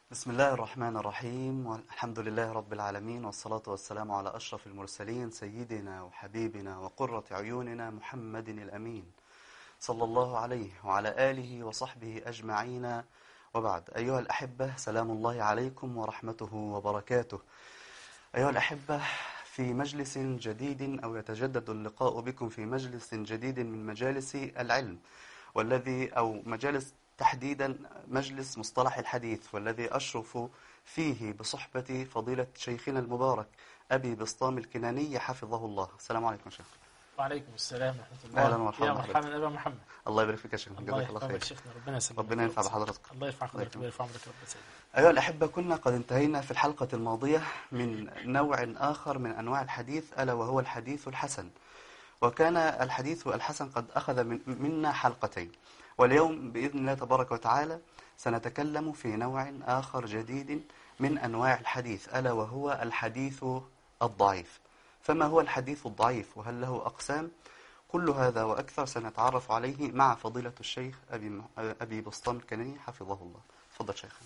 بسم الله الرحمن الرحيم والحمد لله رب العالمين والصلاة والسلام على أشرف المرسلين سيدنا وحبيبنا وقرة عيوننا محمد الأمين صلى الله عليه وعلى آله وصحبه أجمعين وبعد أيها الأحبة سلام الله عليكم ورحمته وبركاته أيها الأحبة في مجلس جديد أو يتجدد اللقاء بكم في مجلس جديد من مجالس العلم والذي أو مجالس تحديدا مجلس مصطلح الحديث والذي أشرف فيه بصحبة فضيلة شيخنا المبارك أبي بسطام الكناني حفظه الله السلام عليكم شيخ وعليكم السلام ورحمة الله أهلا ومرحبا يا بحضرتك. مرحبا أبا محمد الله يبارك فيك يا شيخ الله جزاك الله يحفظك خير شيخنا ربنا يسلمك ربنا ينفع بحضرتك الله يرفع قدرك الله ويرفع عمرك رب سيدي أيها الأحبة كنا قد انتهينا في الحلقة الماضية من نوع آخر من أنواع الحديث ألا وهو الحديث الحسن وكان الحديث الحسن قد أخذ من منا حلقتين واليوم بإذن الله تبارك وتعالى سنتكلم في نوع آخر جديد من أنواع الحديث ألا وهو الحديث الضعيف فما هو الحديث الضعيف وهل له أقسام كل هذا وأكثر سنتعرف عليه مع فضيلة الشيخ أبي, أبي بسطام الكناني حفظه الله تفضل شيخنا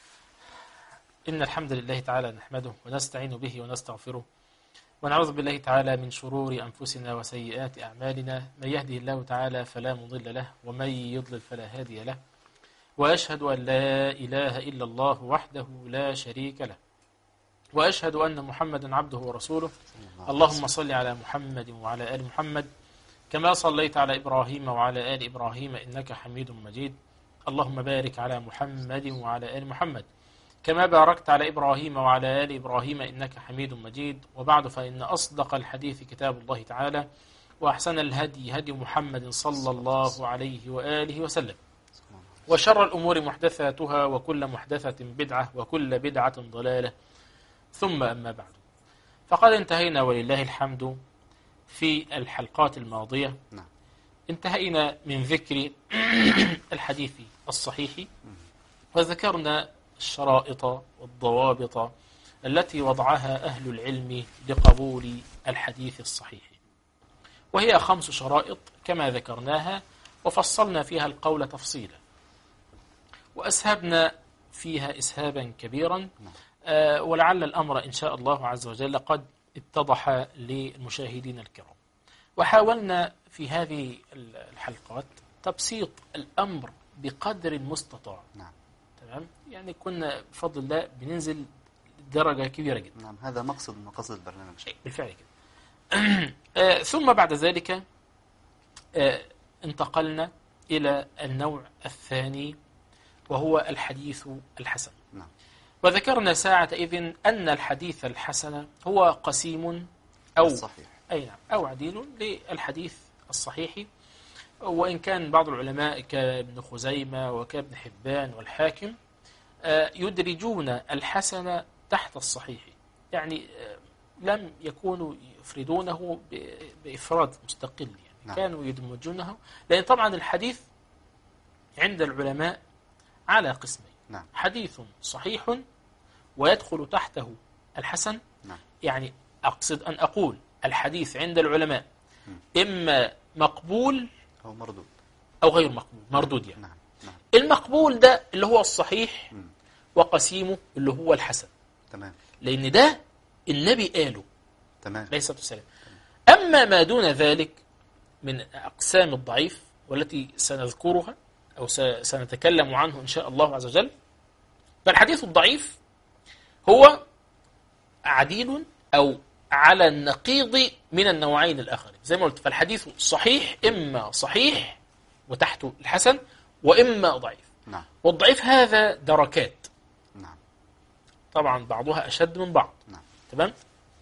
إن الحمد لله تعالى نحمده ونستعين به ونستغفره ونعوذ بالله تعالى من شرور أنفسنا وسيئات أعمالنا من يهده الله تعالى فلا مضل له ومن يضلل فلا هادي له وأشهد أن لا إله إلا الله وحده لا شريك له وأشهد أن محمدا عبده ورسوله اللهم صل على محمد وعلى آل محمد كما صليت على إبراهيم وعلى آل إبراهيم إنك حميد مجيد اللهم بارك على محمد وعلى آل محمد كما باركت على إبراهيم وعلى آل إبراهيم إنك حميد مجيد وبعد فإن أصدق الحديث كتاب الله تعالى وأحسن الهدي هدي محمد صلى الله عليه وآله وسلم وشر الأمور محدثاتها وكل محدثة بدعة وكل بدعة ضلالة ثم أما بعد فقد انتهينا ولله الحمد في الحلقات الماضية نعم انتهينا من ذكر الحديث الصحيح وذكرنا الشرائط والضوابط التي وضعها أهل العلم لقبول الحديث الصحيح وهي خمس شرائط كما ذكرناها وفصلنا فيها القول تفصيلا وأسهبنا فيها إسهابا كبيرا آه، ولعل الأمر إن شاء الله عز وجل قد اتضح للمشاهدين الكرام وحاولنا في هذه الحلقات تبسيط الأمر بقدر المستطاع نعم تمام يعني كنا بفضل الله بننزل درجة كبيرة جدا نعم هذا مقصد من مقاصد البرنامج بالفعل كده آه، ثم بعد ذلك آه، انتقلنا إلى النوع الثاني وهو الحديث الحسن نعم وذكرنا ساعة إذن أن الحديث الحسن هو قسيم أو الصحيح أي نعم أو عديل للحديث الصحيح وإن كان بعض العلماء كابن خزيمة وكابن حبان والحاكم آه، يدرجون الحسن تحت الصحيح يعني آه، لم يكونوا يفردونه ب- بإفراد مستقل يعني نعم. كانوا يدمجونه لأن طبعا الحديث عند العلماء على قسمين نعم حديث صحيح ويدخل تحته الحسن نعم يعني أقصد أن أقول الحديث عند العلماء إما مقبول هو مردود أو غير مقبول مردود يعني نعم نعم المقبول ده اللي هو الصحيح مم. وقسيمه اللي هو الحسن تمام لأن ده النبي قاله تمام عليه الصلاة والسلام أما ما دون ذلك من أقسام الضعيف والتي سنذكرها أو س- سنتكلم عنه إن شاء الله عز وجل فالحديث الضعيف هو عديل أو على النقيض من النوعين الآخرين زي ما قلت فالحديث صحيح إما صحيح وتحته الحسن وإما ضعيف نعم والضعيف هذا دركات نعم طبعا بعضها أشد من بعض نعم تمام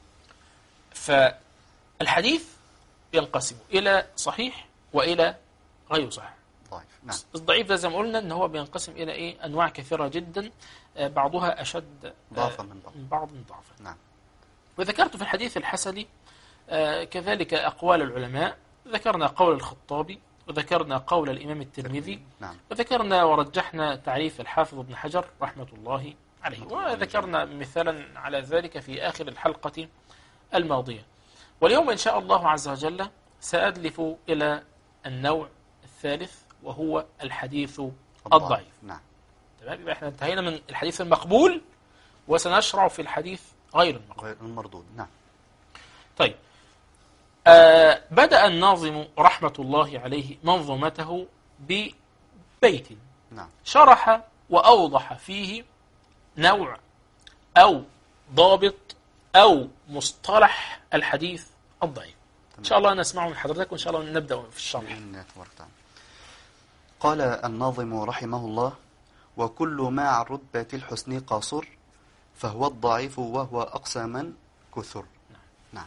فالحديث ينقسم إلى صحيح وإلى غير صحيح ضعيف نعم الضعيف ده زي ما قلنا ان هو بينقسم الى ايه انواع كثيره جدا آه، بعضها اشد آه، ضعفا من بعض من بعض ضعفا نعم وذكرت في الحديث الحسني آه، كذلك اقوال العلماء ذكرنا قول الخطابي وذكرنا قول الامام الترمذي نعم وذكرنا ورجحنا تعريف الحافظ ابن حجر رحمه الله عليه وذكرنا مثالا على ذلك في اخر الحلقه الماضيه واليوم ان شاء الله عز وجل سادلف الى النوع الثالث وهو الحديث الضعيف نعم تمام يبقى احنا انتهينا من الحديث المقبول وسنشرع في الحديث غير المقبول غير المردود نعم طيب آه بدأ الناظم رحمة الله عليه منظومته ببيت نعم شرح وأوضح فيه نوع أو ضابط أو مصطلح الحديث الضعيف إن شاء الله نسمعه من حضرتك وإن شاء الله نبدأ في الشرح بإذن الله تبارك وتعالى قال الناظم رحمه الله وكل ما عن رتبة الحسن قاصر فهو الضعيف وهو أقسى من كثر نعم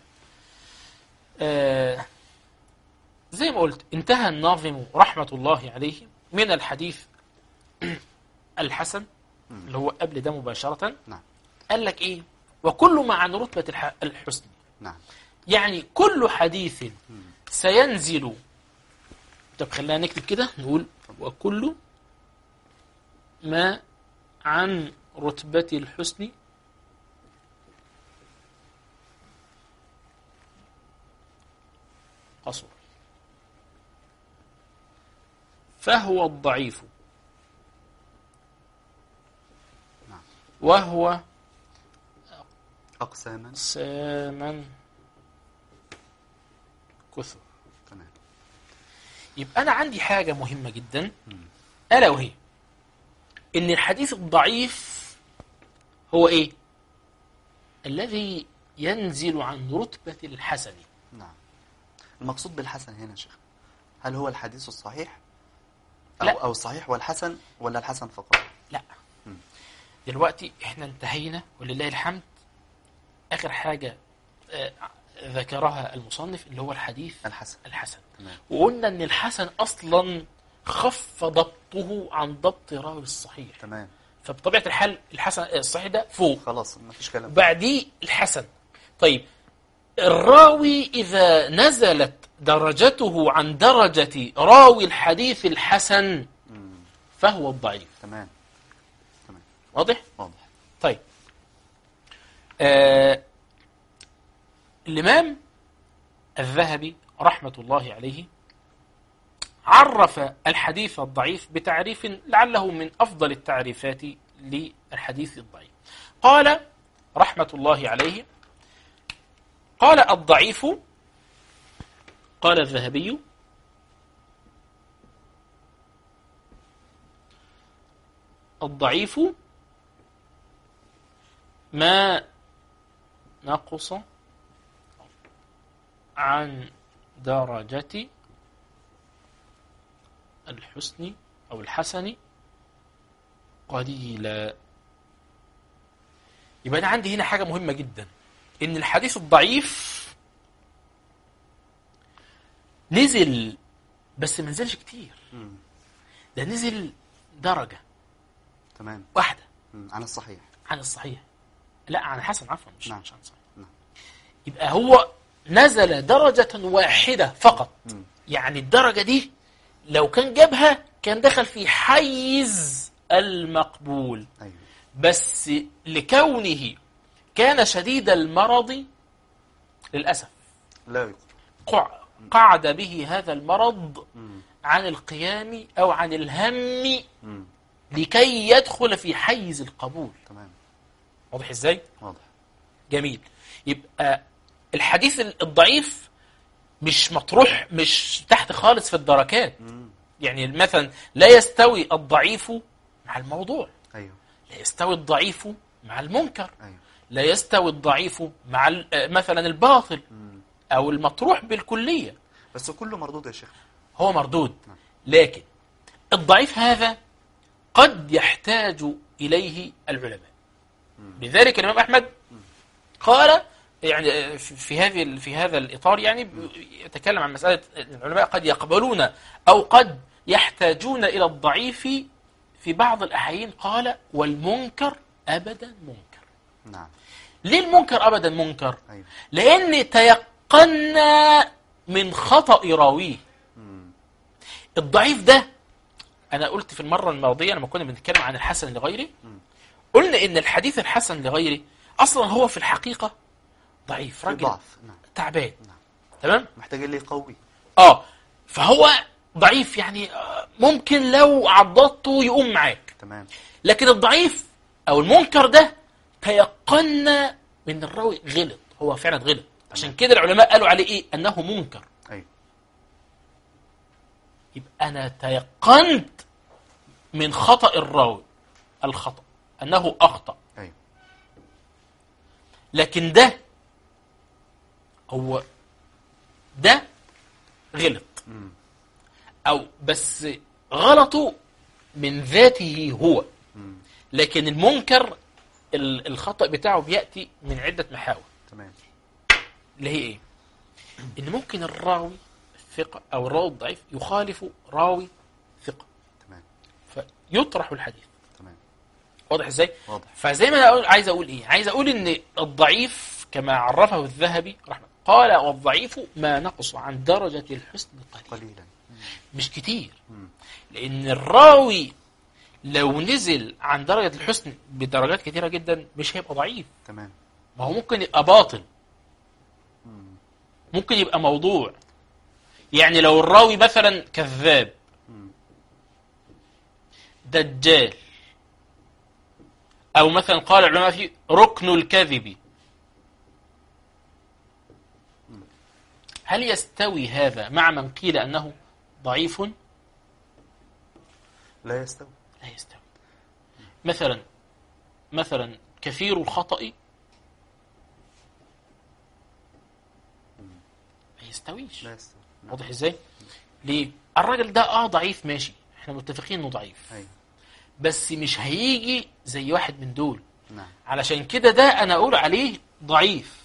آه زي ما قلت انتهى الناظم رحمة الله عليه من الحديث الحسن اللي هو قبل ده مباشرة نعم قال لك ايه وكل ما عن رتبة الح- الحسن نعم يعني كل حديث سينزل طب خلينا نكتب كده نقول وكل ما عن رتبة الحسن قصر فهو الضعيف نعم. وهو أقسى من ساما كثر تمام يبقى أنا عندي حاجة مهمة جدا ألا وهي إن الحديث الضعيف هو إيه؟ الذي ينزل عن رتبة الحسن نعم المقصود بالحسن هنا يا شيخ هل هو الحديث الصحيح أو, لا. أو الصحيح والحسن ولا الحسن فقط لا مم. دلوقتي احنا انتهينا ولله الحمد آخر حاجة آه، ذكرها المصنف اللي هو الحديث الحسن الحسن تمام وقلنا ان الحسن اصلا خف ضبطه عن ضبط راوي الصحيح تمام فبطبيعه الحال الحسن الصحيح ده فوق خلاص ما فيش كلام وبعديه الحسن طيب الراوي اذا نزلت درجته عن درجه راوي الحديث الحسن مم. فهو الضعيف تمام تمام واضح واضح طيب آه الامام الذهبي رحمه الله عليه عرف الحديث الضعيف بتعريف لعله من افضل التعريفات للحديث الضعيف قال رحمه الله عليه قال الضعيف قال الذهبي الضعيف ما نقص عن درجة الحسن أو الحسن قليلا يبقى أنا عندي هنا حاجة مهمة جدا إن الحديث الضعيف نزل بس ما نزلش كتير مم. ده نزل درجة تمام واحدة مم. عن الصحيح عن الصحيح لا عن الحسن عفوا مش نعم. مش عن الصحيح نعم. يبقى هو نزل درجة واحدة فقط مم. يعني الدرجة دي لو كان جابها كان دخل في حيز المقبول أيوه بس لكونه كان شديد المرض للأسف لا يقر قع- قعد به هذا المرض مم. عن القيام أو عن الهم مم. لكي يدخل في حيز القبول تمام واضح ازاي؟ واضح جميل يبقى الحديث الضعيف مش مطروح مش تحت خالص في الدركات مم. يعني مثلا لا يستوي الضعيف مع الموضوع أيوه لا يستوي الضعيف مع المنكر أيوه لا يستوي الضعيف مع ال- آه، مثلا الباطل مم. او المطروح بالكليه بس كله مردود يا شيخ هو مردود نعم. لكن الضعيف هذا قد يحتاج إليه العلماء لذلك الإمام أحمد قال يعني في في هذه في هذا الإطار يعني يتكلم عن مسألة العلماء قد يقبلون أو قد يحتاجون إلى الضعيف في بعض الأحيان قال والمنكر أبدا منكر نعم ليه المنكر أبدا منكر أيوه لأن تيقنا من خطأ راويه مم. الضعيف ده انا قلت في المره الماضيه لما كنا بنتكلم عن الحسن لغيره قلنا ان الحديث الحسن لغيره اصلا هو في الحقيقه ضعيف في راجل ضعف نعم تعبان نعم. تمام محتاج اللي يقوي اه فهو ضعيف يعني آه، ممكن لو عضدته يقوم معاك تمام لكن الضعيف او المنكر ده تيقنا من الراوي غلط هو فعلا غلط عشان كده العلماء قالوا عليه ايه انه منكر ايوه يبقى انا تيقنت من خطأ الراوي الخطأ انه اخطأ ايوه لكن ده هو ده غلط مم. او بس غلطه من ذاته هو مم. لكن المنكر ال- الخطأ بتاعه بيأتي من عدة محاور تمام اللي هي ايه ان ممكن الراوي الثقة او الراوي الضعيف يخالف راوي ثقة تمام فيطرح الحديث تمام واضح ازاي واضح فزي ما انا أقول عايز اقول ايه عايز اقول ان الضعيف كما عرفه الذهبي رحمه قال والضعيف ما نقص عن درجة الحسن قليل قليلا مش كتير مم. لان الراوي لو نزل عن درجة الحسن بدرجات كتيرة جدا مش هيبقى ضعيف تمام ما هو ممكن يبقى باطل مم. ممكن يبقى موضوع يعني لو الراوي مثلا كذاب مم. دجال او مثلا قال العلماء فيه ركن الكذب هل يستوي هذا مع من قيل انه ضعيف لا يستوي لا يستوي مثلا مثلا كثير الخطأ ما يستويش لا يستوي نعم. واضح ازاي ليه الراجل ده اه ضعيف ماشي احنا متفقين انه ضعيف ايوه بس مش هيجي زي واحد من دول نعم علشان كده ده انا اقول عليه ضعيف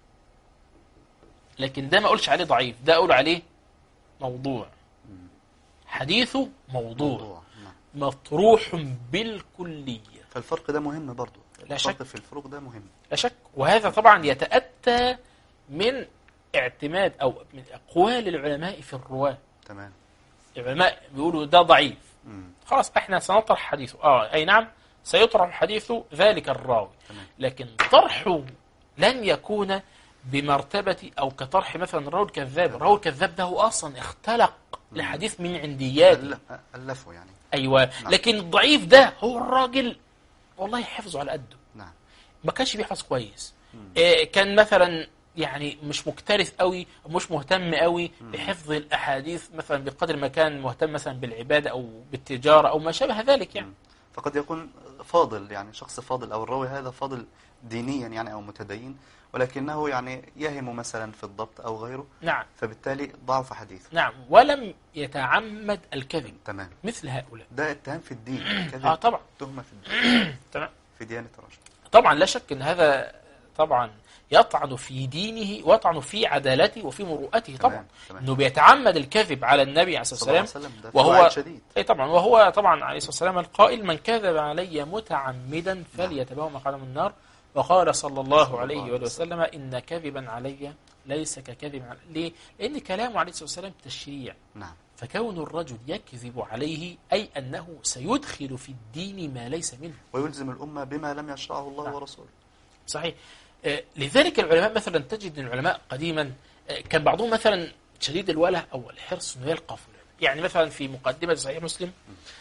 لكن ده ما اقولش عليه ضعيف ده اقول عليه موضوع مم. حديثه موضوع, موضوع نعم مطروح بالكلية فالفرق ده مهم برضو لا الفرق شك. في الفروق ده مهم لا شك وهذا طبعا يتأتى من اعتماد أو من أقوال العلماء في الرواة تمام العلماء بيقولوا ده ضعيف مم. خلاص احنا سنطرح حديثه اه اي نعم سيطرح حديث ذلك الراوي تمام لكن طرحه لن يكون بمرتبة أو كطرح مثلا الراوي الكذاب الراوي الكذاب ده هو أصلا اختلق لحديث من عندياته أل- ألفه يعني أيوة نعم. لكن الضعيف ده هو الراجل والله حفظه على قده نعم ما كانش بيحفظ كويس مم. إيه كان مثلا يعني مش مكترث قوي مش مهتم قوي بحفظ الاحاديث مثلا بقدر ما كان مهتم مثلا بالعباده او بالتجاره او ما شابه ذلك يعني مم. فقد يكون فاضل يعني شخص فاضل أو الراوي هذا فاضل دينيا يعني أو متدين ولكنه يعني يهم مثلا في الضبط أو غيره نعم فبالتالي ضعف حديثه نعم ولم يتعمد الكذب تمام مثل هؤلاء ده اتهام في الدين كذب اه طبعا تهمة في الدين تمام في ديانة الرجل طبعا لا شك ان هذا طبعا يطعن في دينه ويطعن في عدالته وفي مروءته طبعا تمام تمام انه بيتعمد الكذب على النبي عليه الصلاه صلى الله والسلام عليه وسلم ده وهو- وهو شديد اي طبعا وهو طبعا عليه الصلاه والسلام القائل من كذب علي متعمدا فليتبوأ مقعده من النار وقال صلى الله صلى عليه الله عليه وآله وسلم ان كذبا علي ليس ككذب علي ليه؟ لان كلامه عليه الصلاه والسلام تشريع نعم فكون الرجل يكذب عليه اي انه سيدخل في الدين ما ليس منه ويلزم الأمة بما لم يشرعه الله نعم. ورسوله صحيح آه، لذلك العلماء مثلا تجد ان العلماء قديما آه، كان بعضهم مثلا شديد الوله او الحرص انه يلقى فلان يعني مثلا في مقدمه صحيح مسلم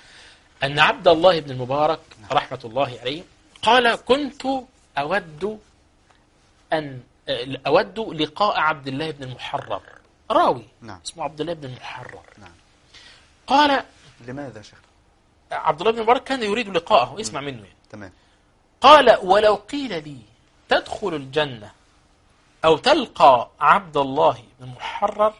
ان عبد الله بن المبارك رحمه الله عليه قال كنت اود ان آه، اود لقاء عبد الله بن المحرر راوي نعم اسمه عبد الله بن المحرر نعم قال لماذا شيخ عبد الله بن المبارك كان يريد لقاءه اسمع منه يعني. تمام قال ولو قيل لي تدخل الجنة أو تلقى عبد الله بن محرر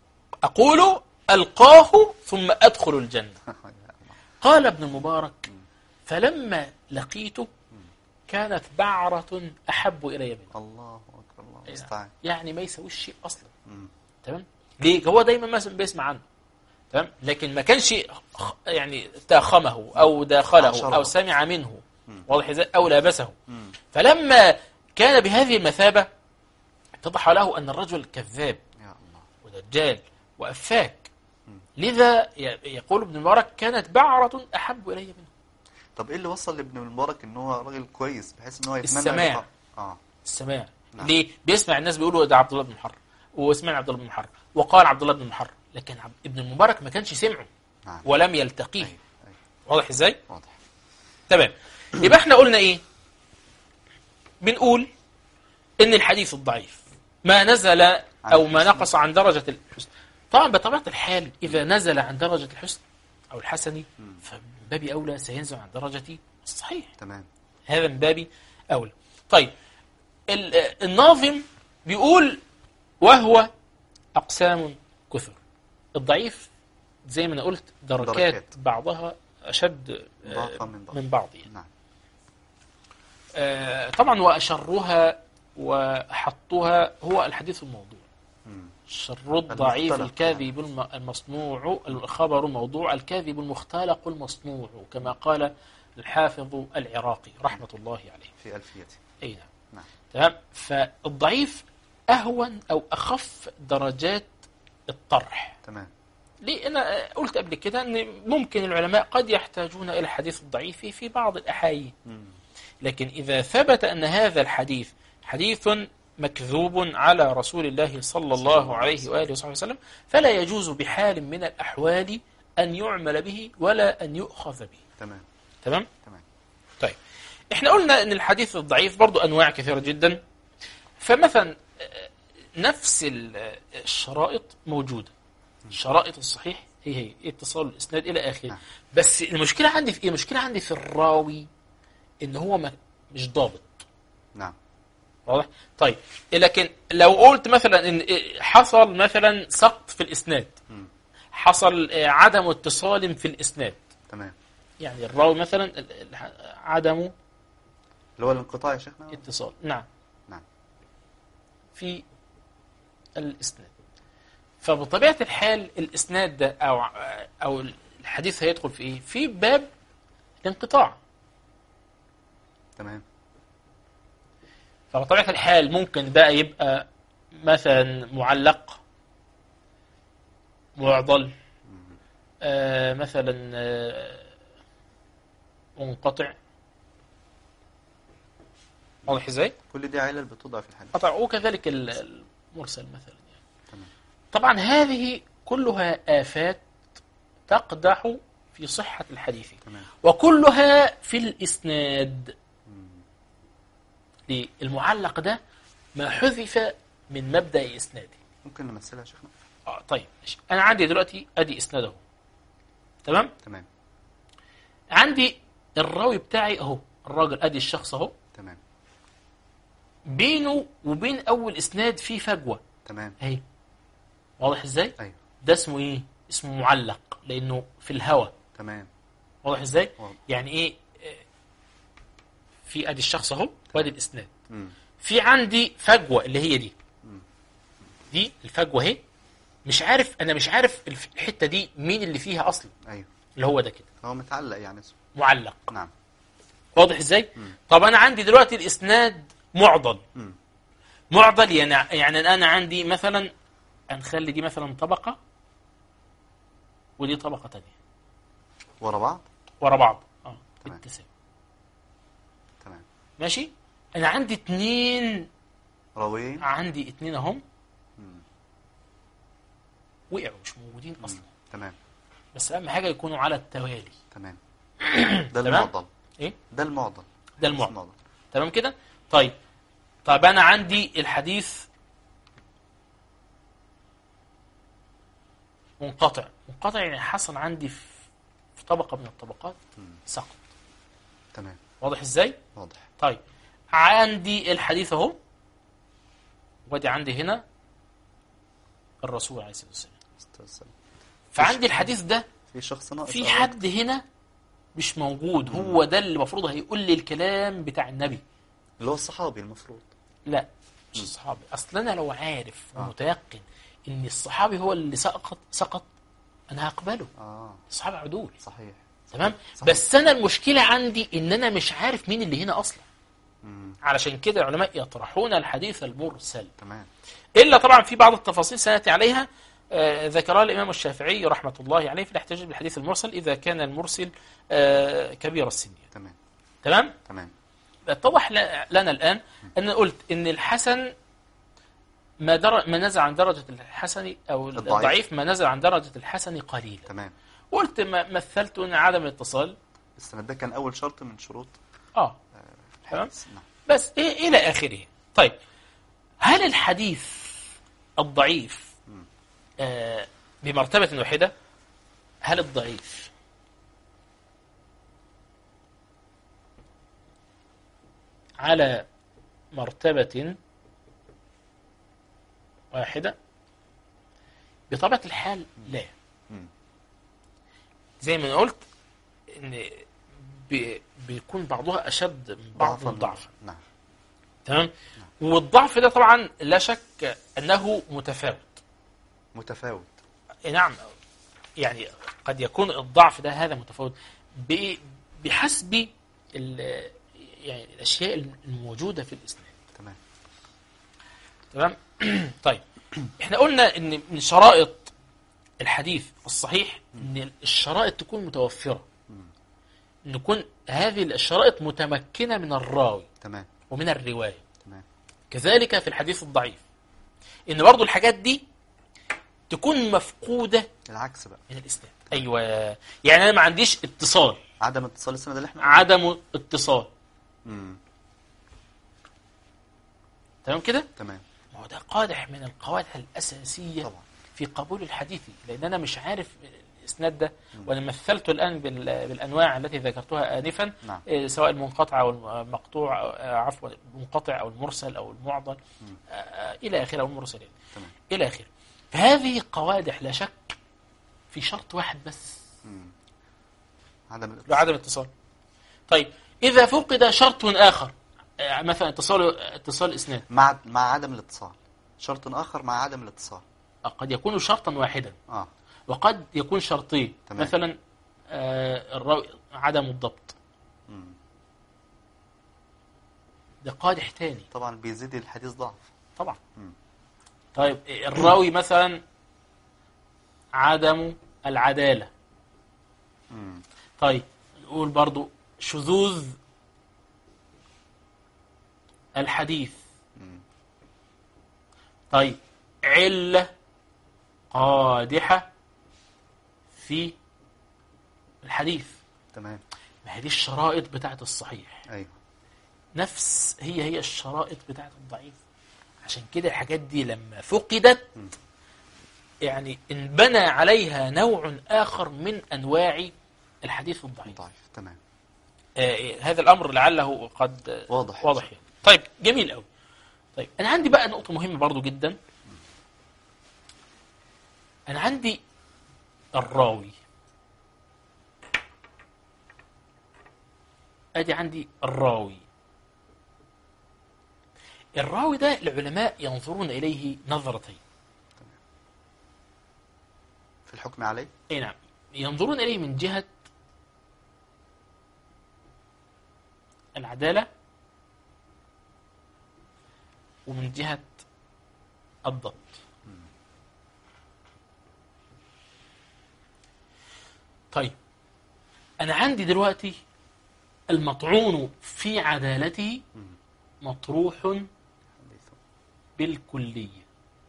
أقول ألقاه ثم أدخل الجنة يا الله. قال ابن المبارك فلما لقيته كانت بعرة أحب إلي منه الله أكبر الله إيه. المستعان يعني ما يسويش شيء أصلا مم. تمام ليه هو دايما مثلا بيسمع عنه تمام لكن ما كانش خ- يعني تاخمه أو داخله عاشره. أو سمع منه مم. واضح ازاي أو لابسه مم. فلما كان بهذه المثابة اتضح له أن الرجل كذاب يا الله ودجال وأفاك مم. لذا ي- يقول ابن المبارك كانت بعرة أحب إلي منه طب ايه اللي وصل لابن المبارك ان هو راجل كويس بحيث ان هو يتمنى السماع. اللقاء؟ اه السماع نعم. ليه؟ بيسمع الناس بيقولوا ده عبد الله بن محرر وسمعنا عبد الله بن محرر وقال عبد الله بن محرر لكن عبد ابن المبارك ما كانش سمعه نعم ولم يلتقيه أيوة. أيوة. واضح ازاي؟ واضح تمام يبقى احنا قلنا ايه بنقول ان الحديث الضعيف ما نزل او ما الحسن. نقص عن درجة الحسن طبعا بطبيعة الحال اذا نزل عن درجة الحسن او الحسن فمن باب اولى سينزل عن درجة الصحيح تمام هذا من باب أولى طيب ال- الناظم بيقول وهو أقسام كثر الضعيف زي ما أنا قلت دركات, دركات. بعضها أشد آه، ضعفا من بعض. من بعض يعني. نعم آه، طبعا وأشرها وأحطها هو الحديث الموضوع مم. شر الضعيف المختلق. الكاذب الم- المصنوع الخبر الموضوع الكاذب المختلق المصنوع كما قال الحافظ العراقي رحمة الله عليه في ألفيته اي نعم نعم تمام فالضعيف اهون او اخف درجات الطرح تمام ليه انا قلت قبل كده ان ممكن العلماء قد يحتاجون الى الحديث الضعيف في بعض الاحايين مم. لكن اذا ثبت ان هذا الحديث حديث مكذوب على رسول الله صلى الله عليه واله وصحبه وسلم فلا يجوز بحال من الاحوال ان يعمل به ولا ان يؤخذ به تمام تمام تمام طيب احنا قلنا ان الحديث الضعيف برضو انواع كثيره جدا فمثلا آه، نفس ال- آه، الشرائط موجوده شرائط الصحيح هي هي اتصال الاسناد الى اخره نعم. بس المشكله عندي في ايه المشكله عندي في الراوي ان هو ما مش ضابط نعم واضح طيب لكن لو قلت مثلا ان إيه، حصل مثلا سقط في الاسناد مم. حصل آه، عدم اتصال في الاسناد تمام يعني الراوي مثلا ال- ال- عدم اللي هو الانقطاع يا شيخنا اتصال نعم نعم في الإسناد فبطبيعة الحال الإسناد ده أو أو الحديث هيدخل في إيه؟ في باب الانقطاع تمام فبطبيعة الحال ممكن بقى يبقى مثلا معلق معضل آه مثلا آه منقطع واضح ازاي؟ كل دي علل بتوضع في الحديث قطع وكذلك ال- المرسل مثلا يعني. تمام طبعا هذه كلها آفات تقدح في صحة الحديث تمام وكلها في الإسناد مم. ليه؟ المعلق ده ما حذف من مبدأ إسناده ممكن نمثلها يا شيخنا آه طيب ماشي. أنا عندي دلوقتي أدي إسناده تمام تمام عندي الراوي بتاعي أهو الراجل أدي الشخص أهو تمام بينه وبين أول إسناد في فجوة تمام أهي واضح إزاي؟ ايوه ده اسمه إيه؟ اسمه معلق لأنه في الهوى تمام واضح ازاي؟ واضح. يعني ايه آه، في ادي الشخص اهو وادي الاسناد مم. في عندي فجوه اللي هي دي مم. دي الفجوه اهي مش عارف انا مش عارف الف- الحته دي مين اللي فيها اصلا ايوه اللي هو ده كده هو متعلق يعني اسمه معلق نعم واضح ازاي؟ مم. طب انا عندي دلوقتي الاسناد معضل مم. معضل يعني يعني انا عندي مثلا هنخلي دي مثلا طبقه ودي طبقه تانية ورا بعض ورا بعض اه تمام. بالتساوي تمام ماشي انا عندي اتنين راويين عندي اتنين اهم مم. وقعوا مش موجودين اصلا تمام بس اهم حاجه يكونوا على التوالي تمام ده تمام؟ المعضل ايه ده المعضل ده المعضل المعضل تمام كده طيب طب انا عندي الحديث منقطع منقطع يعني حصل عندي في في طبقه من الطبقات مم. سقط تمام واضح ازاي واضح طيب عندي الحديث اهو وادي عندي هنا الرسول عليه الصلاه والسلام استاذ فعندي الحديث ده في شخص ناقص في أو- حد هنا مش موجود هو ده اللي المفروض هيقول لي الكلام بتاع النبي اللي هو الصحابي المفروض لا مش الصحابي اصل انا لو عارف آه. ومتيقن ان الصحابي هو اللي سقط سقط انا هقبله اه الصحابه عدول صحيح تمام صحيح. بس انا المشكله عندي ان انا مش عارف مين اللي هنا اصلا مم. علشان كده العلماء يطرحون الحديث المرسل تمام الا طبعا في بعض التفاصيل سناتي عليها آه، ذكرها الامام الشافعي رحمه الله عليه في الاحتجاج بالحديث المرسل اذا كان المرسل آه، كبير السن تمام تمام تمام اتضح ل- لنا الآن أن قلت أن الحسن ما, در... ما نزل عن درجة الحسن أو الضعيف. الضعيف ما نزل عن درجة الحسن قليلا تمام قلت ما مثلت أن عدم الاتصال السند ده كان اول شرط من شروط اه تمام الحديث نعم بس إيه الى اخره طيب هل الحديث الضعيف آه بمرتبة واحدة هل الضعيف على مرتبة واحدة بطبيعة الحال لا مم. زي ما قلت ان بي- بيكون بعضها اشد من بعض ضعفاً. ضعفا نعم تمام والضعف ده طبعا لا شك انه متفاوت متفاوت نعم يعني قد يكون الضعف ده هذا متفاوت بإيه؟ بحسب ال- يعني الاشياء الموجوده في الاسناد تمام تمام طيب احنا قلنا ان من شرائط الحديث الصحيح ان الشرائط تكون متوفره ان تكون هذه الشرائط متمكنه من الراوي تمام ومن الروايه تمام كذلك في الحديث الضعيف ان برضو الحاجات دي تكون مفقوده العكس بقى من الاسناد ايوه يعني انا ما عنديش اتصال عدم اتصال السند اللي احنا عدم اتصال مم. تمام كده تمام ما هو ده قادح من القواعد الاساسيه طبعا في قبول الحديث لان انا مش عارف الاسناد ده وانا مثلته الان بال- بالانواع التي ذكرتها انفا نعم. إيه، سواء المنقطع او المقطوع أو- آه، عفوا المنقطع او المرسل او المعضل آه، آه، الى اخره او المرسل يعني. تمام الى اخره فهذه قوادح لا شك في شرط واحد بس مم. عدم الاتصال له عدم اتصال طيب اذا فقد شرط اخر آه، مثلا اتصال اتصال اسناد مع مع عدم الاتصال شرط اخر مع عدم الاتصال آه، قد يكون شرطا واحدا اه وقد يكون شرطين تمام. مثلا آه، الراوي عدم الضبط مم. ده قادح تاني طبعا بيزيد الحديث ضعف طبعا مم. طيب الراوي مثلا عدم العدالة مم. طيب نقول برضو شذوذ الحديث مم. طيب علة قادحة في الحديث تمام ما هي دي الشرائط بتاعت الصحيح ايوه نفس هي هي الشرائط بتاعت الضعيف عشان كده الحاجات دي لما فقدت يعني انبنى عليها نوع آخر من أنواع الحديث الضعيف ضعيف تمام آه هذا الأمر لعله قد آه، واضح. واضح يعني. طيب جميل قوي طيب أنا عندي بقى نقطة مهمة برضو جدا أنا عندي الراوي أدي عندي الراوي الراوي ده العلماء ينظرون إليه نظرتين في الحكم عليه اي نعم ينظرون اليه من جهه العداله ومن جهه الضبط طيب انا عندي دلوقتي المطعون في عدالته مطروح حديث. بالكليه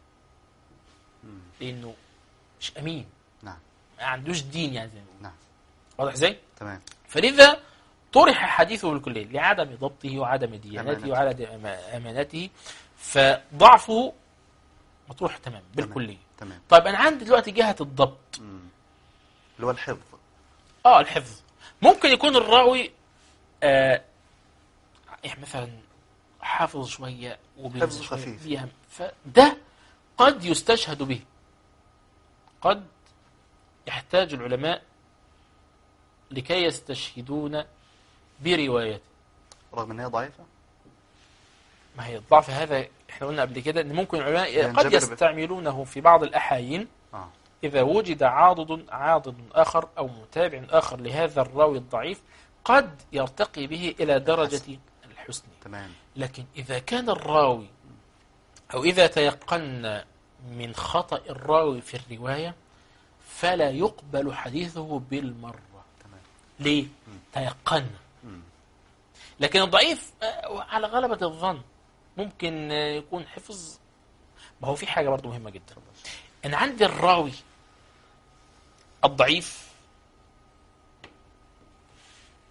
لانه مش امين نعم ما عندوش دين يعني زي ما بيقولوا. نعم واضح ازاي؟ تمام فلذا طرح حديثه بالكلية لعدم ضبطه وعدم ديانته أمانته. وعدم أما- أمانته فضعفه مطروح تمام بالكلية تمام طيب أنا عندي دلوقتي جهة الضبط مم. اللي هو الحفظ اه الحفظ ممكن يكون الراوي آه يعني مثلا حافظ شوية وبينسى حفظ شوية خفيف. بيهم فده قد يستشهد به قد يحتاج العلماء لكي يستشهدون بروايته رغم ان هي ضعيفه ما هي الضعف هذا احنا قلنا قبل كده ان ممكن العلماء ينجبر قد به. يستعملونه في بعض الاحايين اه اذا وجد عاضد عاضد اخر او متابع اخر لهذا الراوي الضعيف قد يرتقي به الى درجه الحسن تمام لكن اذا كان الراوي او اذا تيقنا من خطا الراوي في الروايه فلا يقبل حديثه بالمره تمام ليه تيقنا مم. لكن الضعيف آه، على غلبة الظن ممكن آه، يكون حفظ ما هو في حاجة برضو مهمة جدا أنا عندي الراوي الضعيف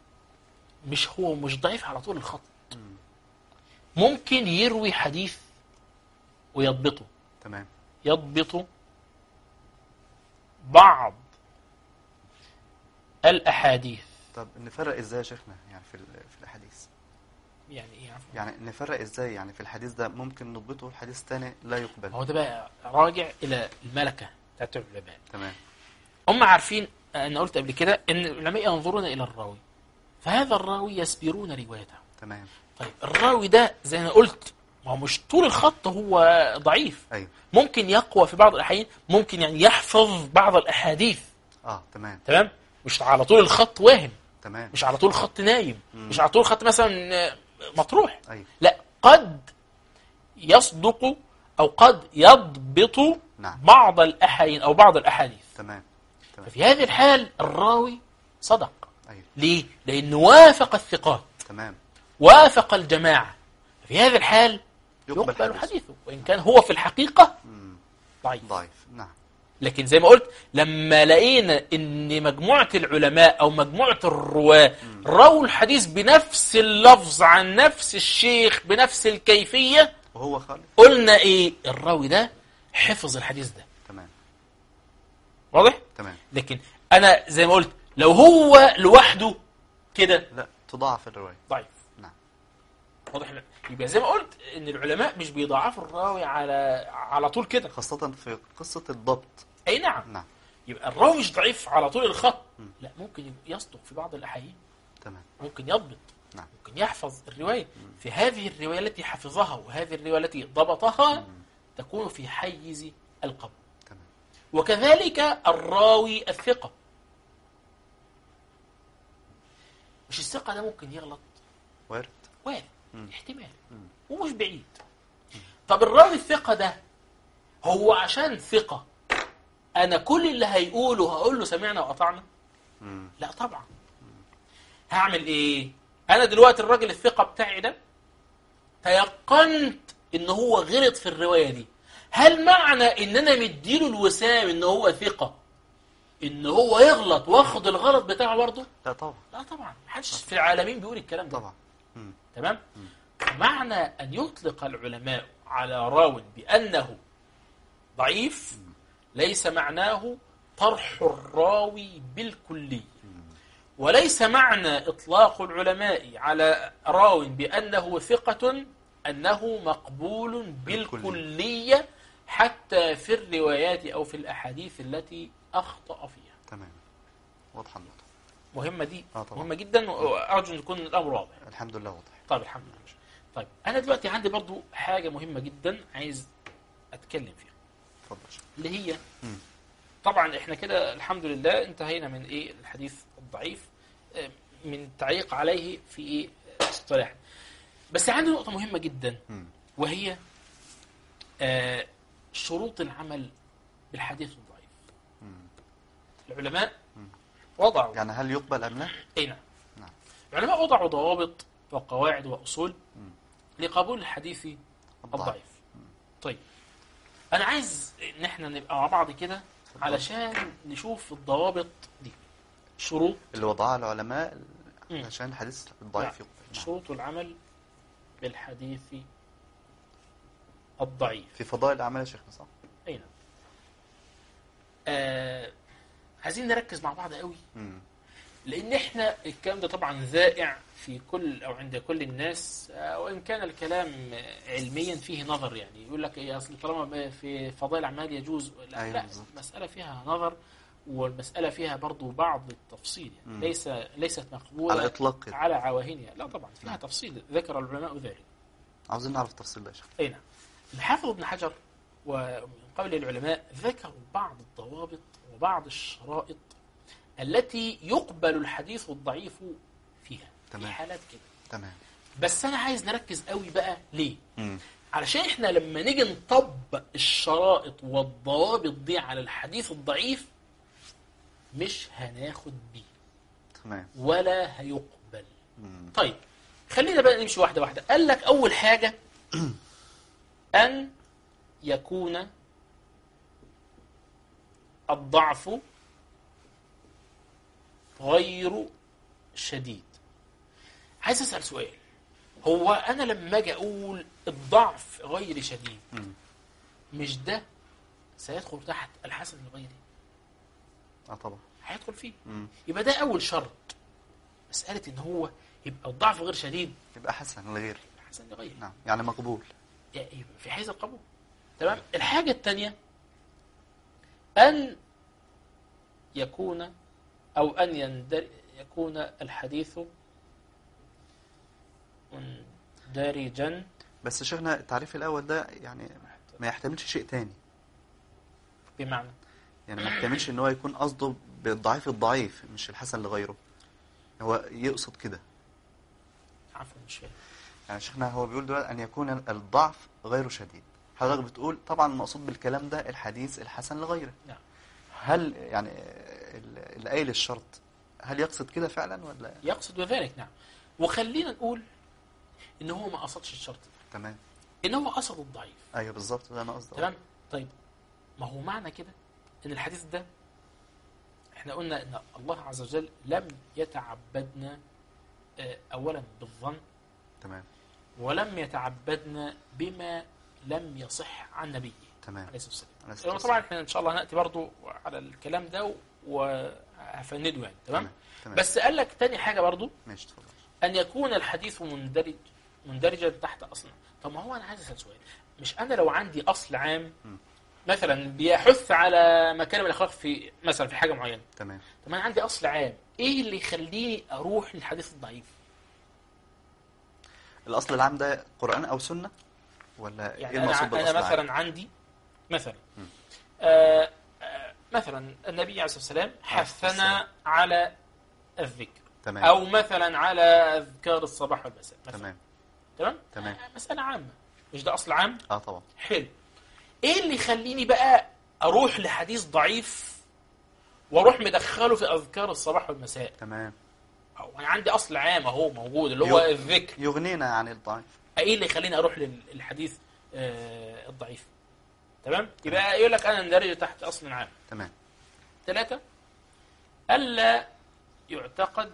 مش هو مش ضعيف على طول الخط ممكن يروي حديث ويضبطه تمام يضبط بعض الأحاديث طب نفرق ازاي يا شيخنا يعني في ال- في الاحاديث يعني ايه عفوا يعني نفرق ازاي يعني في الحديث ده ممكن نضبطه والحديث الثاني لا يقبل هو ده بقى راجع إلى الملكة بتاعت العلماء تمام هم عارفين أنا قلت قبل كده إن العلماء ينظرون إلى الراوي فهذا الراوي يسبرون روايته تمام طيب الراوي ده زي ما قلت ما هو مش طول الخط هو ضعيف ايوه ممكن يقوى في بعض الأحيان ممكن يعني يحفظ بعض الأحاديث اه تمام تمام مش على طول الخط واهم تمام مش على طول الخط نايم مم. مش على طول الخط مثلا آه، مطروح ايوه لا قد يصدق او قد يضبط نعم بعض الاحايين او بعض الاحاديث تمام تمام ففي هذه الحال الراوي صدق ايوه ليه؟ لانه وافق الثقات تمام وافق الجماعه في هذه الحال يقبل يقبل حديثه. حديثه وان كان هو في الحقيقه مم. ضعيف ضعيف نعم لكن زي ما قلت لما لقينا ان مجموعه العلماء او مجموعه الرواه رووا الحديث بنفس اللفظ عن نفس الشيخ بنفس الكيفيه وهو خالف قلنا ايه الراوي ده حفظ الحديث ده تمام واضح تمام لكن انا زي ما قلت لو هو لوحده كده لا تضاعف الروايه ضعيف نعم واضح لا يبقى زي ما قلت ان العلماء مش بيضاعفوا الراوي على على طول كده خاصه في قصه الضبط اي نعم نعم يبقى الراوي مش ضعيف على طول الخط لا ممكن يبقى يصدق في بعض الاحيان تمام ممكن يضبط نعم ممكن يحفظ الرواية في هذه الرواية التي حفظها وهذه الرواية التي ضبطها تكون في حيز القبول تمام وكذلك الراوي الثقة مش الثقة ده ممكن يغلط وارد وارد مم. احتمال مم. ومش بعيد طب الراوي الثقة ده هو عشان ثقة أنا كل اللي هيقوله هقول له سمعنا وأطعنا مم. لا طبعا هعمل ايه انا دلوقتي الراجل الثقه بتاعي ده تيقنت ان هو غلط في الروايه دي هل معنى ان انا مديله الوسام ان هو ثقه ان هو يغلط واخد الغلط بتاعه برضه لا طبعا لا طبعا محدش في العالمين بيقول الكلام ده طبعا مم. تمام معنى ان يطلق العلماء على راو بانه ضعيف ليس معناه طرح الراوي بالكليه وليس معنى إطلاق العلماء على راو بأنه ثقة أنه مقبول بالكلية حتى في الروايات أو في الأحاديث التي أخطأ فيها تمام واضحه النقطه مهمة دي آه طبعا. مهمة جدا وأرجو أن يكون الأمر واضح الحمد لله واضح طيب الحمد لله طيب أنا دلوقتي عندي برضو حاجة مهمة جدا عايز أتكلم فيها اتفضل اللي هي مم. طبعا احنا كده الحمد لله انتهينا من ايه الحديث الضعيف آه، من التعليق عليه في ايه اصطلاح بس عندي نقطة مهمة جدا مم. وهي آه، شروط العمل بالحديث الضعيف مم. العلماء وضعوا يعني هل يقبل ام لا اي نعم نعم. العلماء وضعوا ضوابط وقواعد واصول مم. لقبول الحديث الضعيف. الضعيف طيب انا عايز ان احنا نبقى مع بعض كده علشان نشوف الضوابط دي شروط اللي وضعها العلماء مم. عشان الحديث الضعيف يقبل نعم. شروط العمل بالحديث الضعيف في فضائل الاعمال يا شيخنا صح اي نعم آه عايزين نركز مع بعض قوي مم. لان احنا الكلام ده طبعا ذائع في كل او عند كل الناس آه، وان كان الكلام آه، علميا فيه نظر يعني يقول لك ايه اصل طالما في فضائل الاعمال يجوز لا, أيوة لا بالظبط. المساله فيها نظر والمساله فيها برضو بعض التفصيل يعني مم. ليس ليست مقبوله على الاطلاق كده على عواهنها لا طبعا فيها نعم. تفصيل ذكر العلماء ذلك عاوزين نعرف التفصيل ده يا شيخ اي نعم الحافظ ابن حجر ومن قبل العلماء ذكروا بعض الضوابط وبعض الشرائط التي يقبل الحديث الضعيف فيها في تمام. حالات كده تمام بس انا عايز نركز قوي بقى ليه مم. علشان احنا لما نيجي نطبق الشرائط والضوابط دي على الحديث الضعيف مش هناخد بيه تمام ولا هيقبل مم. طيب خلينا بقى نمشي واحدة واحدة قال لك أول حاجة أن يكون الضعف غير شديد عايز اسال سؤال هو انا لما اجي اقول الضعف غير شديد مم. مش ده سيدخل تحت الحسن الغيري اه طبعا هيدخل فيه مم. يبقى ده اول شرط مساله ان هو يبقى الضعف غير شديد يبقى حسن الغير الحسن الغيري نعم يعني مقبول يبقى في حيز القبول تمام الحاجه الثانيه ان يكون او ان يندر يكون الحديث مندرجا بس شيخنا التعريف الاول ده يعني ما يحتملش شيء تاني بمعنى يعني ما يحتملش ان هو يكون قصده بالضعيف الضعيف مش الحسن لغيره هو يقصد كده عفوا مش فاهم يعني شيخنا هو بيقول دلوقتي ان يكون الضعف غير شديد حضرتك بتقول طبعا المقصود بالكلام ده الحديث الحسن لغيره نعم هل يعني ال- اللي قايل الشرط هل يقصد كده فعلا ولا يقصد بذلك نعم وخلينا نقول ان هو ما قصدش الشرط ده تمام ان هو قصد الضعيف ايوه بالظبط ده انا قصدي تمام طيب ما هو معنى كده ان الحديث ده احنا قلنا ان الله عز وجل لم يتعبدنا آه، اولا بالظن تمام ولم يتعبدنا بما لم يصح عن نبيه تمام عليه الصلاه والسلام عليه الصلاة طبعا والسلام. احنا ان شاء الله هناتي برضو على الكلام ده وهفنده يعني تمام تمام بس قال لك تاني حاجه برضو ماشي اتفضل ان يكون الحديث مندرج مندرجا تحت اصل طب ما هو انا عايز اسال سؤال مش انا لو عندي اصل عام م. مثلا بيحث على مكارم الاخلاق في مثلا في حاجه معينه تمام طب ما انا عندي اصل عام ايه اللي يخليني اروح للحديث الضعيف الاصل العام ده قران او سنه ولا يعني ايه انا المقصود انا بالاصل العام مثلا عندي مثلا م. آه آه مثلا النبي عليه الصلاه والسلام عليه الصلاة حثنا على الذكر تمام او مثلا على اذكار الصباح والمساء مثلا تمام تمام تمام. آه، مساله عامه مش ده اصل عام اه طبعا حلو ايه اللي يخليني بقى اروح لحديث ضعيف واروح مدخله في اذكار الصباح والمساء تمام أو انا عندي اصل عام اهو موجود اللي هو يو- الذكر يغنينا عن الضعيف ايه اللي يخليني اروح لل- للحديث آه، الضعيف تمام يبقى يقول لك انا اندرج تحت اصل عام تمام ثلاثة ألا يعتقد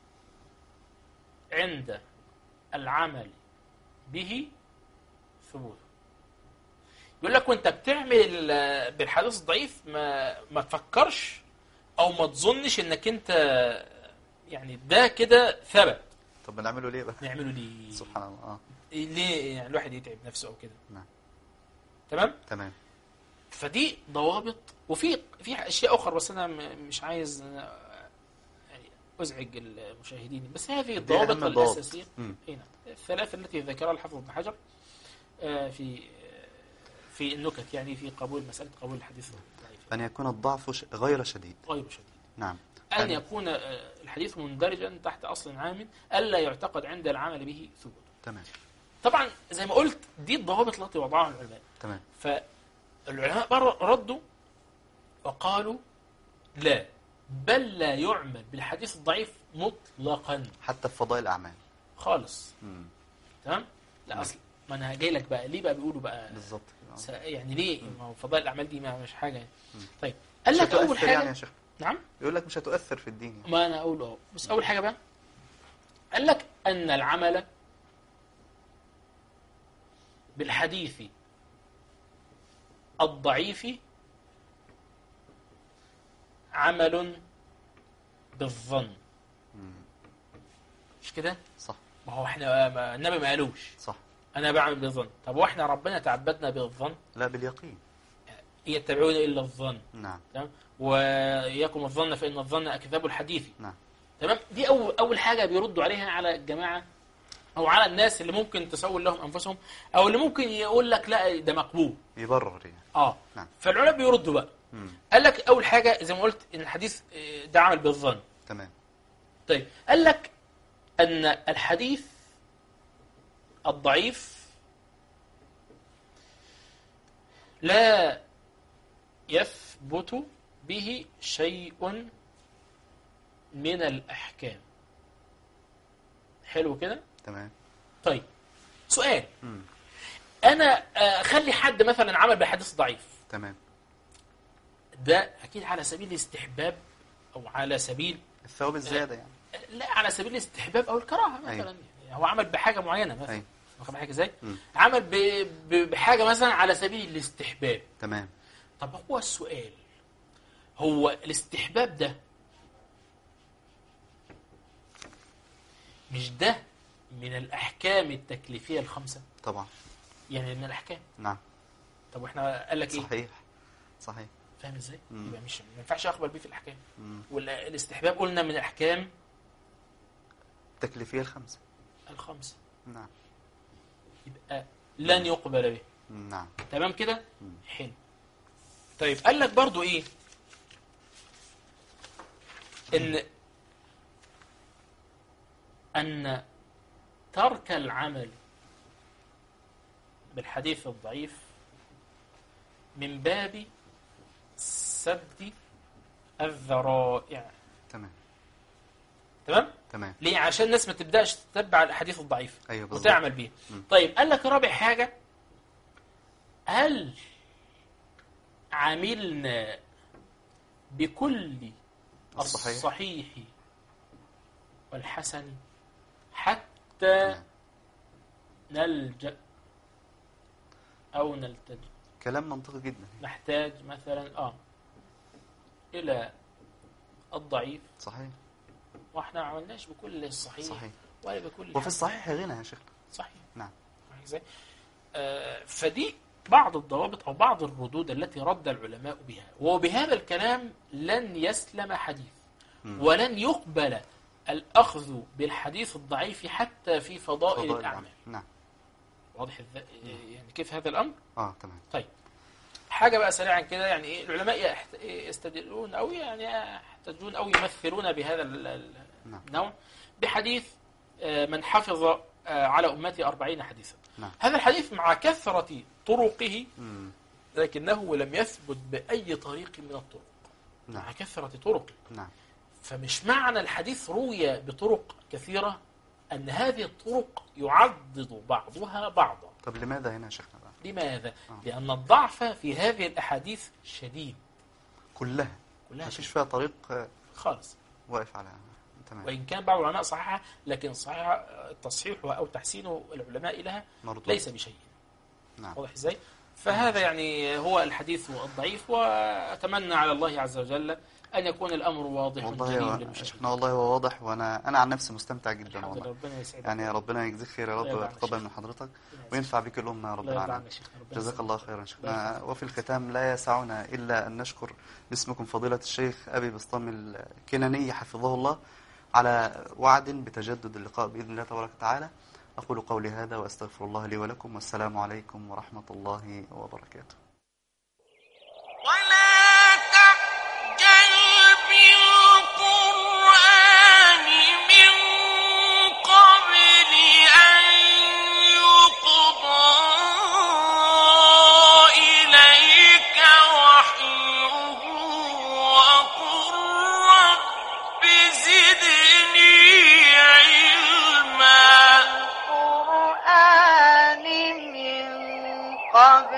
عند العمل به ثبوت يقول لك وانت بتعمل ال- بالحديث الضعيف ما ما تفكرش او ما تظنش انك انت يعني ده كده ثبت طب بنعمله ليه بقى نعمله ليه سبحان الله اه ليه يعني الواحد يتعب نفسه او كده نعم. تمام تمام فدي ضوابط وفي في اشياء اخرى بس انا م- مش عايز آه، يعني ازعج المشاهدين بس هذه دي الضوابط أهم الضوابط. الاساسيه مم. اي نعم الثلاث التي ذكرها الحافظ ابن حجر آه، في آه، في النكت يعني في قبول مساله قبول الحديث الضعيف أن يكون الضعف ش- غير شديد غير شديد نعم ان يعني- يكون آه، الحديث مندرجا تحت اصل عام الا يعتقد عند العمل به ثبوت تمام طبعا زي ما قلت دي الضوابط التي وضعها العلماء تمام فالعلماء بر- ردوا وقالوا لا بل لا يعمل بالحديث الضعيف مطلقا حتى في فضائل الأعمال خالص مم. تمام لا اصل ما انا جاي لك بقى ليه بقى بيقولوا بقى بالظبط س- كده. يعني ليه ما هو فضائل الاعمال دي ما مش حاجه يعني مم. طيب قال مش لك اول هتؤثر يعني حاجه يا شيخ نعم يقول لك مش هتؤثر في الدين يعني. ما انا اقول اهو بس اول حاجه بقى قال لك ان العمل بالحديث الضعيف عمل بالظن مم. مش كده صح ما هو احنا ما النبي ما قالوش صح انا بعمل بالظن طب واحنا ربنا تعبدنا بالظن لا باليقين يتبعون الا الظن نعم تمام واياكم الظن فان الظن اكذب الحديث نعم تمام دي اول اول حاجه بيردوا عليها على الجماعه او على الناس اللي ممكن تسول لهم انفسهم او اللي ممكن يقول لك لا ده مقبول يبرر يعني اه نعم. فالعلماء بيردوا بقى مم. قال لك اول حاجه زي ما قلت ان الحديث آه، ده عمل بالظن تمام طيب قال لك ان الحديث الضعيف لا يثبت به شيء من الاحكام حلو كده تمام طيب سؤال مم. انا آه، اخلي حد مثلا عمل بحديث ضعيف تمام ده اكيد على سبيل الاستحباب او على سبيل الثواب الزيادة يعني لا على سبيل الاستحباب او الكراهه مثلا أيوة. يعني هو عمل بحاجه معينه مثلا أيوة. واخد بالك ازاي؟ مم. عمل ب... ب... بحاجه مثلا على سبيل الاستحباب تمام طب هو السؤال هو الاستحباب ده مش ده من الاحكام التكليفيه الخمسه طبعا يعني من الاحكام نعم طب واحنا قال لك ايه صحيح صحيح فاهم ازاي مم. يبقى مش ما ينفعش اقبل بيه في الاحكام مم. والاستحباب قلنا من الاحكام التكليفية الخمسة الخمسه نعم يبقى لن يقبل به نعم تمام كده مم. حلو طيب قال لك برضو ايه ان ان ترك العمل بالحديث الضعيف من باب سد الذرائع تمام تمام تمام ليه عشان الناس ما تبداش تتبع الاحاديث الضعيفه ايوه بالظبط وتعمل بيها مم. طيب قال لك رابع حاجة هل عملنا بكل الصحيح. الصحيح والحسن حتى تمام. نلجأ أو نلتجئ كلام منطقي جدا نحتاج مثلا آه إلى الضعيف صحيح واحنا ما عملناش بكل الصحيح صحيح ولا بكل وفي الحسن. الصحيح غنى يا شيخنا صحيح نعم فاهم ازاي؟ آه، فدي بعض الضوابط او بعض الردود التي رد العلماء بها وبهذا الكلام لن يسلم حديث مم. ولن يقبل الاخذ بالحديث الضعيف حتى في فضائل فضائل الاعمال نعم واضح الذ- يعني كيف هذا الامر اه تمام طيب حاجه بقى سريعا كده يعني ايه العلماء يحت- يستدلون او يعني يحتجون او يمثلون بهذا ال- ال- نعم. النوع بحديث آه، من حفظ آه، على امتي أربعين حديثا نعم. هذا الحديث مع كثرة طرقه مم. لكنه لم يثبت بأي طريق من الطرق نعم مع كثرة طرقه نعم فمش معنى الحديث روي بطرق كثيرة أن هذه الطرق يعضد بعضها بعضا طب لماذا هنا يا شيخنا بقى لماذا؟ آه. لأن الضعف في هذه الأحاديث شديد كلها كلها مفيش شديد فيها طريق آه، خالص واقف على تمام وإن كان بعض العلماء صححها لكن صحيح تصحيحها أو تحسين العلماء لها مردود ليس بشيء نعم واضح ازاي؟ فهذا يعني هو الحديث الضعيف واتمنى على الله عز وجل ان يكون الامر واضح والله جليل هو- للمشاهدين. شيخنا والله هو واضح وانا انا عن نفسي مستمتع جدا الحمد لله والله ربنا يسعدك يعني ربنا يجزيك خير يا رب الله يرضى عنك ويتقبل شيخ. من حضرتك ربنا يسعدك. وينفع بك الامه يا رب الله يرضى العالمين عنك شيخنا ربنا جزاك يسعدك. الله خيرا الله شيخنا يحفظك. وفي الختام لا يسعنا إلا أن نشكر باسمكم فضيلة الشيخ أبي بسطام الكناني حفظه الله على وعد بتجدد اللقاء بإذن الله تبارك وتعالى أقول قولي هذا وأستغفر الله لي ولكم والسلام عليكم ورحمة الله وبركاته ولا تعجل بالقرآن من قبل أن يقضى إليك وحيه وقل رب زدني علما القرآن من قبل